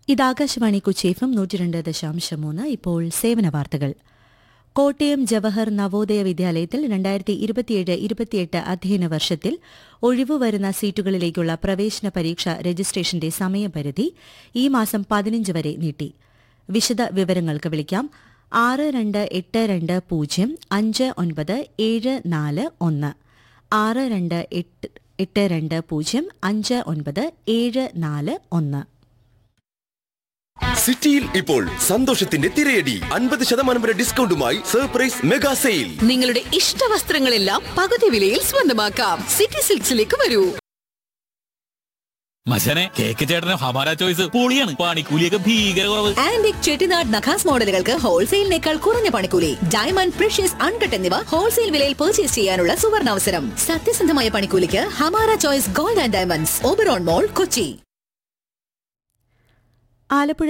ഇത് ആകാശവാണി കുച്ചേഫം നൂറ്റിരണ്ട് ദശാംശം മൂന്ന് ഇപ്പോൾ സേവന വാർത്തകൾ കോട്ടയം ജവഹർ നവോദയ വിദ്യാലയത്തിൽ രണ്ടായിരത്തി ഇരുപത്തിയേഴ് ഇരുപത്തിയെട്ട് അധ്യയന വർഷത്തിൽ ഒഴിവു വരുന്ന സീറ്റുകളിലേക്കുള്ള പ്രവേശന പരീക്ഷ രജിസ്ട്രേഷന്റെ സമയപരിധി ഈ മാസം പതിനഞ്ച് വരെ നീട്ടി വിശദ വിവരങ്ങൾക്ക് വിളിക്കാം ആറ് രണ്ട് എട്ട് രണ്ട് പൂജ്യം അഞ്ച് ഒൻപത് ഏഴ് നാല് ഒന്ന് ആറ് രണ്ട് എട്ട് എട്ട് രണ്ട് പൂജ്യം അഞ്ച് ഒൻപത് ഏഴ് നാല് ഒന്ന് സിറ്റിയിൽ ഇപ്പോൾ സന്തോഷത്തിന്റെ തിരയടി അൻപത് ശതമാനം വരെ ഡിസ്കൗണ്ടുമായി സർപ്രൈസ് മെഗാ സെയിൽ നിങ്ങളുടെ ഇഷ്ട വസ്ത്രങ്ങളെല്ലാം പകുതി വിലയിൽ സ്വന്തമാക്കാം സിറ്റി സിൽക്സിലേക്ക് വരൂ മച്ചനെ കേക്ക് ചേട്ടന് ഹമാര ചോയ്സ് പൊളിയാണ് പണിക്കൂലിയൊക്കെ ഭീകര കുറവ് ആന്റിക് ചെട്ടിനാട് നഖാസ് മോഡലുകൾക്ക് ഹോൾസെയിലിനേക്കാൾ കുറഞ്ഞ പണിക്കൂലി ഡയമണ്ട് പ്രഷ്യസ് അൺകട്ട് എന്നിവ ഹോൾസെയിൽ വിലയിൽ പർച്ചേസ് ചെയ്യാനുള്ള സുവർണാവസരം സത്യസന്ധമായ പണിക്കൂലിക്ക് Hamara choice gold and diamonds Oberon mall Kochi Alappuzha